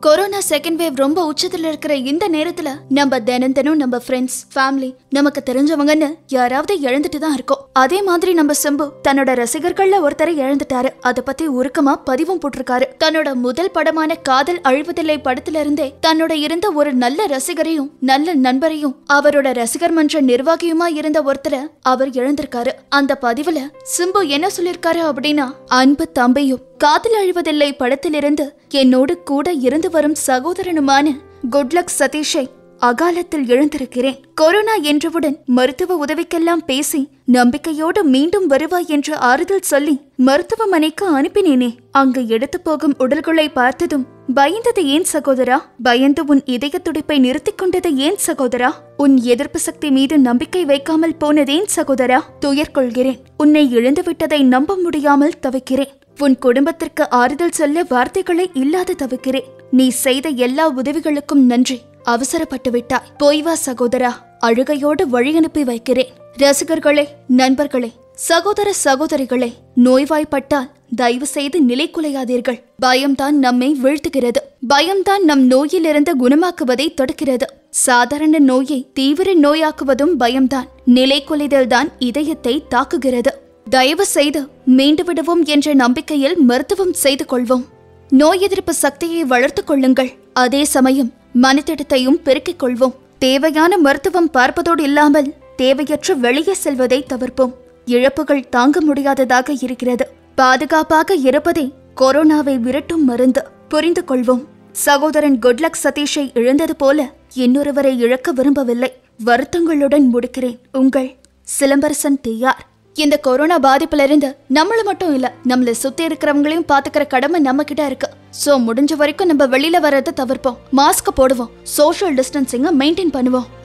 corona second wave ரொம்ப உச்சத்துல இருக்கிற இந்த நேரத்துல நம்ம தினம் தினம் நம்ம ஃப்ரெண்ட்ஸ் ஃபேமிலி நமக்கு தெரிஞ்சவங்கன்னு யாராவது இழந்துட்டு தான் இருக்கோம் அதே மாதிரி நம்ம சிம்பு தன்னோட ரசிகர்கள்ல ஒருத்தரை இழந்துட்டாரு அத பத்தி உருக்கமா பதிவும் போட்டிருக்காரு தன்னோட முதல் படமான காதல் அழிவதில்லை படத்துல இருந்தே தன்னோட இருந்த ஒரு நல்ல ரசிகரையும் நல்ல நண்பரையும் அவரோட ரசிகர் மன்ற நிர்வாகியுமா இருந்த ஒருத்தரை அவர் இழந்திருக்காரு அந்த பதிவுல சிம்பு என்ன சொல்லிருக்காரு அப்படின்னா அன்பு தம்பியும் காதல் அழிவதில்லை படத்திலிருந்து என்னோடு கூட இருந்து வரும் சகோதரனுமான குட்லக் சதீஷை அகாலத்தில் இழந்திருக்கிறேன் கொரோனா என்றவுடன் மருத்துவ உதவிக்கெல்லாம் பேசி நம்பிக்கையோடு மீண்டும் வருவாய் என்று ஆறுதல் சொல்லி மருத்துவமனைக்கு அனுப்பினேனே அங்கு எடுத்து போகும் உடல்களை பார்த்ததும் பயந்தது ஏன் சகோதரா பயந்து உன் இதய துடிப்பை நிறுத்திக் கொண்டது ஏன் சகோதரா உன் எதிர்ப்பு சக்தி மீது நம்பிக்கை வைக்காமல் போனதேன் சகோதரா துயர் கொள்கிறேன் உன்னை இழந்து விட்டதை நம்ப முடியாமல் தவிக்கிறேன் உன் குடும்பத்திற்கு ஆறுதல் சொல்ல வார்த்தைகளே இல்லாத தவிக்கிறேன் நீ செய்த எல்லா உதவிகளுக்கும் நன்றி அவசரப்பட்டு விட்டாய் போய் வா சகோதரா அழுகையோடு வழி அனுப்பி வைக்கிறேன் ரசிகர்களே நண்பர்களே சகோதர சகோதரிகளே நோய்வாய்ப்பட்டால் தயவு செய்து நிலை குலையாதீர்கள் பயம்தான் நம்மை வீழ்த்துகிறது பயம்தான் நம் நோயிலிருந்து குணமாக்குவதை தடுக்கிறது சாதாரண நோயை தீவிர நோயாக்குவதும் பயம்தான் நிலை குலைதல்தான் இதயத்தை தாக்குகிறது தயவு செய்து மீண்டு விடுவோம் என்ற நம்பிக்கையில் மருத்துவம் செய்து கொள்வோம் நோய் எதிர்ப்பு சக்தியை வளர்த்துக் கொள்ளுங்கள் அதே சமயம் மனத்திடத்தையும் பெருக்கிக் கொள்வோம் தேவையான மருத்துவம் பார்ப்பதோடு இல்லாமல் தேவையற்ற வெளியே செல்வதை தவிர்ப்போம் இழப்புகள் தாங்க முடியாததாக இருக்கிறது பாதுகாப்பாக இருப்பதே கொரோனாவை விரட்டும் மருந்து புரிந்து கொள்வோம் சகோதரன் குட்லக் சதீஷை இழந்தது போல இன்னொருவரை இழக்க விரும்பவில்லை வருத்தங்களுடன் முடிக்கிறேன் உங்கள் சிலம்பரசன் டிஆர் இந்த கொரோனா பாதிப்புல இருந்து நம்மள மட்டும் இல்ல நம்மள சுத்தி இருக்கிறவங்களையும் பாத்துக்கிற கடமை நம்ம கிட்ட இருக்கு சோ முடிஞ்ச வரைக்கும் நம்ம வெளியில வர்றதை தவிர்ப்போம் மாஸ்க் போடுவோம் சோஷியல் டிஸ்டன்சிங்க மெயின்டைன் பண்ணுவோம்